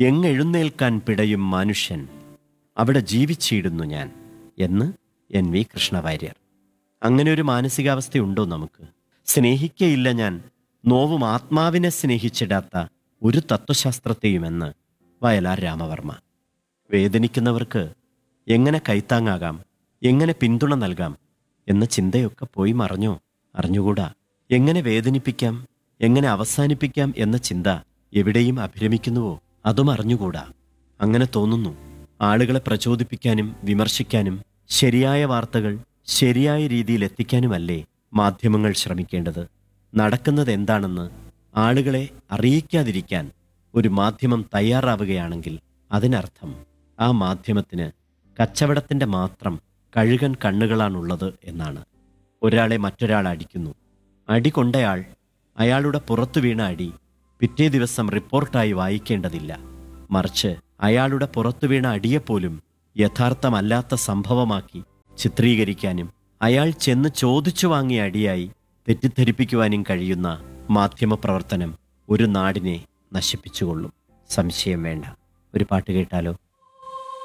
എങ്ങെഴുന്നേൽക്കാൻ പിടയും മനുഷ്യൻ അവിടെ ജീവിച്ചിടുന്നു ഞാൻ എന്ന് എൻ വി കൃഷ്ണവാര്യർ അങ്ങനെ ഒരു മാനസികാവസ്ഥയുണ്ടോ നമുക്ക് സ്നേഹിക്കയില്ല ഞാൻ നോവും ആത്മാവിനെ സ്നേഹിച്ചിടാത്ത ഒരു തത്വശാസ്ത്രത്തെയുമെന്ന് വയലാർ രാമവർമ്മ വേദനിക്കുന്നവർക്ക് എങ്ങനെ കൈത്താങ്ങാകാം എങ്ങനെ പിന്തുണ നൽകാം എന്ന ചിന്തയൊക്കെ പോയി മറഞ്ഞോ അറിഞ്ഞുകൂടാ എങ്ങനെ വേദനിപ്പിക്കാം എങ്ങനെ അവസാനിപ്പിക്കാം എന്ന ചിന്ത എവിടെയും അഭിരമിക്കുന്നുവോ അതും അറിഞ്ഞുകൂടാ അങ്ങനെ തോന്നുന്നു ആളുകളെ പ്രചോദിപ്പിക്കാനും വിമർശിക്കാനും ശരിയായ വാർത്തകൾ ശരിയായ രീതിയിൽ എത്തിക്കാനുമല്ലേ മാധ്യമങ്ങൾ ശ്രമിക്കേണ്ടത് നടക്കുന്നത് എന്താണെന്ന് ആളുകളെ അറിയിക്കാതിരിക്കാൻ ഒരു മാധ്യമം തയ്യാറാവുകയാണെങ്കിൽ അതിനർത്ഥം ആ മാധ്യമത്തിന് കച്ചവടത്തിന്റെ മാത്രം കഴുകൻ കണ്ണുകളാണുള്ളത് എന്നാണ് ഒരാളെ മറ്റൊരാൾ അടിക്കുന്നു അടി കൊണ്ടയാൾ അയാളുടെ പുറത്തു വീണ അടി പിറ്റേ ദിവസം റിപ്പോർട്ടായി വായിക്കേണ്ടതില്ല മറിച്ച് അയാളുടെ പുറത്തു വീണ അടിയെപ്പോലും യഥാർത്ഥമല്ലാത്ത സംഭവമാക്കി ചിത്രീകരിക്കാനും അയാൾ ചെന്ന് ചോദിച്ചു വാങ്ങിയ അടിയായി തെറ്റിദ്ധരിപ്പിക്കുവാനും കഴിയുന്ന മാധ്യമപ്രവർത്തനം ഒരു നാടിനെ നശിപ്പിച്ചുകൊള്ളും സംശയം വേണ്ട ഒരു പാട്ട് കേട്ടാലോ